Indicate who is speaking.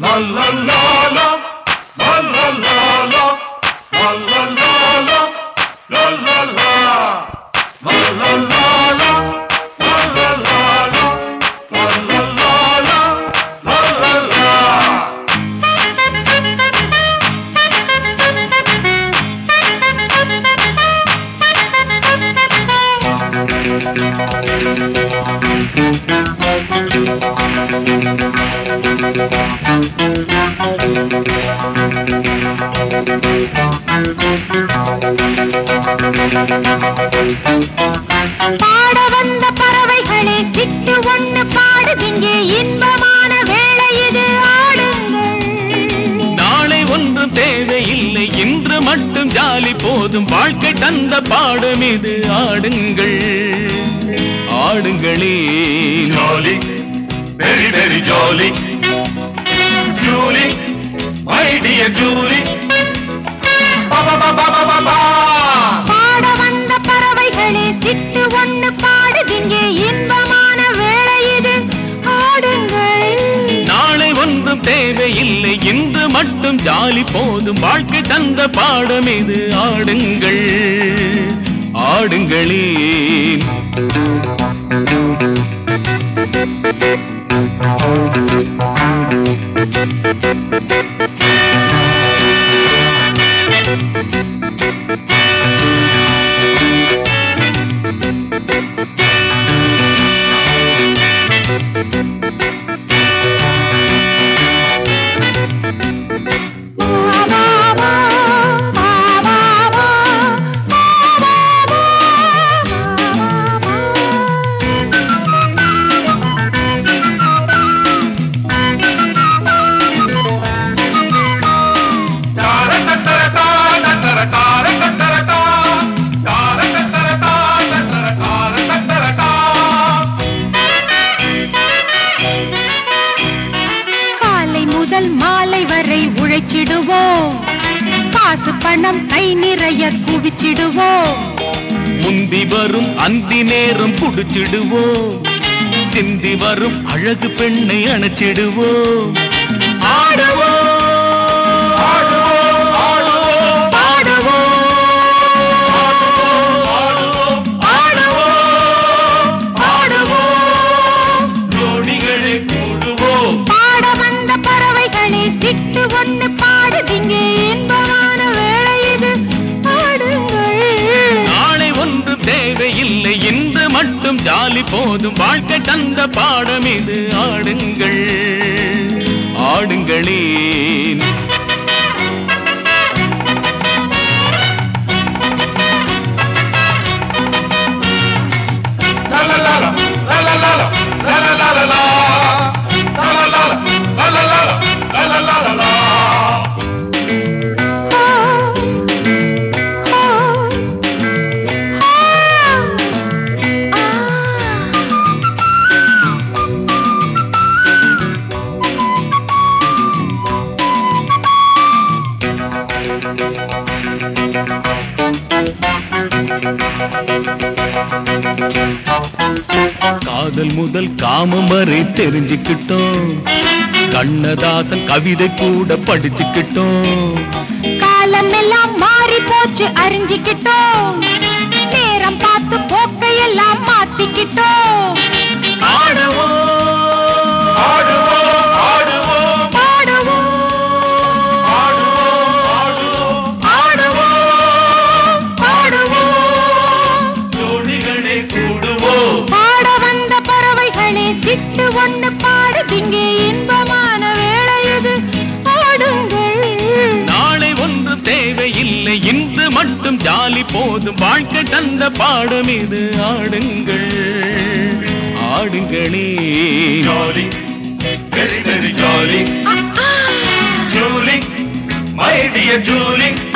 Speaker 1: La la la la, la la la la, la la la la, la la la, la la la la, la la la la, la la la la, la la la.
Speaker 2: பாட வந்த பறவைகளே சிட்டு ஒண்ணு பாடுதிங்க இன்பமான வேளை இது ஆடுங்கள்
Speaker 3: நாளை ஒன்றும் தேவையில்லை இன்று மட்டும் ஜாலி போதும் வாழ்க்கை தந்த பாடம் இது ஆடுங்கள் ஆடுங்களே
Speaker 1: Jolly, very very jolly. Julie, my dear Julie. Ba ba ba ba ba ba ba.
Speaker 2: பாட வந்த பறவைகளே சிட்டு ஒண்ணு பாடுதிங்க இன்பமான வேளை இது ஆடுங்கள்
Speaker 3: நாளை ஒன்றும் தேவையில்லை இன்று மட்டும் ஜாலி போதும் வாழ்க்கை தந்த பாடம் இது ஆடுங்கள் ஆடுங்களே
Speaker 1: Tara ta tara ta, ta tara tara ta tara ta. Tara ta tara ta, ta tara tara ta tara ta.
Speaker 2: காலை முதல் மாலை வரை உழைச்சிடுவோம் காசு பணம் கை நிறைய குவிச்சிடுவோம்
Speaker 3: முந்தி வரும் அந்தி நேரம் புடிச்சிடுவோம் சிந்தி வரும் அழகு பெண்ணை அணைச்சிடுவோம் ஆடுவோம்
Speaker 1: ஆடுவோம், ஆடுவோம்,
Speaker 3: ஆடுவோம்
Speaker 1: ஆடுவோம், ஆடுவோம், ஆடுவோம். ஜோடிகளே கூடுவோம்
Speaker 2: பாட வந்த பறவைகளே சிட்டு ஒண்ணு பாடுதிங்க இன்பமான வேளை இது ஆடுங்கள்
Speaker 3: நாளை ஒன்று தேவையில்லை இன்று மட்டும் ஜாலி போதும் வாழ்க்கை தந்த பாடம் இது ஆடுங்கள் ஆடுங்களே
Speaker 1: La la la la, la la la la, la la la la la. La la la la, la la la la, la la la la la.
Speaker 3: காதல் முதல் காமம் வரை தெரிஞ்சுக்கிட்டோம் கண்ணதாசன் கவிதை கூட படிச்சுக்கிட்டோம்
Speaker 2: காலம் எல்லாம் மாறி போச்சு அறிஞ்சுக்கிட்டோம் நேரம் பார்த்து போக்கையெல்லாம் மாத்திக்கிட்டோம்
Speaker 3: ஆடுவோம்
Speaker 1: ஆடுவோம், ஆடுவோம்,
Speaker 2: பாடுவோம்
Speaker 1: ஆடுவோம், ஆடுவோம்,
Speaker 2: பாடுவோம்
Speaker 1: ஜோடிகளே கூடுவோம்
Speaker 2: பாட வந்த பறவைகளே சிட்டு ஒண்ணு பாடுதிங்க இன்பமான வேளை இது ஆடுங்கள்
Speaker 3: நாளை ஒன்று தேவையில்லை இன்று மட்டும் ஜாலி போதும் வாழ்க்கை தந்த பாடம் இது ஆடுங்கள் ஆடுங்களே
Speaker 1: Jolly, very very jolly.
Speaker 2: Ah, ah.
Speaker 1: Julie, my dear Julie.